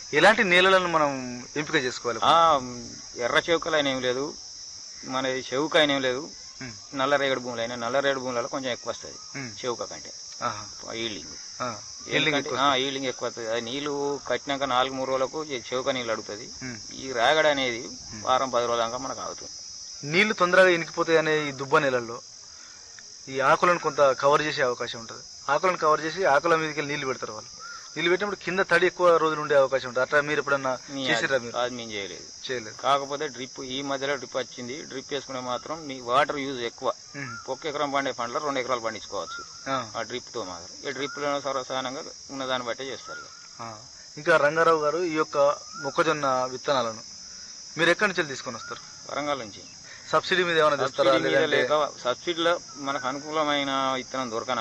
ఎలాంటి నేలలను మనం ఎంపిక చేసుకోవాలి ఆ, ఎర్ర చెవుకలు అయినా ఏం లేదు మన చెవుక అయినా ఏం లేదు ఉమ్, నల్ల రేగడి భూములు అయినా నల్ల రేగడి భూములలో కొంచెం ఎక్కువ వస్తుంది ఉమ్, చెవుక కంటే ఆహా, ఈల్డింగ్ ఆ, ఈల్డింగ్ ఎక్కువ వస్తుంది. ఈల్డింగ్ ఎక్కువ వస్తుంది అది నీళ్లు కట్టినాక నాలుగు మూడు రోజులకు ఈ చెవుక నీళ్ళు అడుగుతుంది ఉమ్. ఈ రాగడి అనేది వారం పది రోజుల దాకా మనకు అవుతుంది నీళ్లు తొందరగా ఇనికిపోతాయి అనే ఈ దుబ్బ నేలల్లో ఈ ఆకులను కొంత కవర్ చేసే అవకాశం ఉంటుంది ఆకులను కవర్ చేసి ఆకుల మీదకి వెళ్ళి నీళ్లు పెడతారు వాళ్ళు నీళ్లు పెట్టినప్పుడు కింద తడి ఎక్కువ రోజులు ఉండే అవకాశం ఉంటుంది అట్లా మీరు ఎప్పుడన్నా మీ చేసిరా మీరు అది మేము చేయలేదు చేయలేదు కాకపోతే డ్రిప్ ఈ మధ్యలో డ్రిప్ వచ్చింది డ్రిప్ వేసుకునే మాత్రం మీ వాటర్ యూజ్ ఎక్కువ ఉమ్, ఒక్క ఎకరం పండే పంటలో రెండు ఎకరాలు పండించుకోవచ్చు ఆ, ఆ డ్రిప్ తో మాత్రం ఈ డ్రిప్ లో సర్వసాధారణంగా ఉన్న దాన్ని బట్టే చేస్తారు ఇక. ఆ. ఇంకా రంగారావు గారు ఈ యొక్క మొక్కజొన్న విత్తనాలను మీరు ఎక్కడి నుంచి తీసుకొని వస్తారు వరంగల్ నుంచి సబ్సిడీ మీద ఏమైనా తెస్తారా సబ్సిడీ మీద లేదంటే లేక సబ్సిడీలో మనకు అనుకూలమైన విత్తనం దొరకన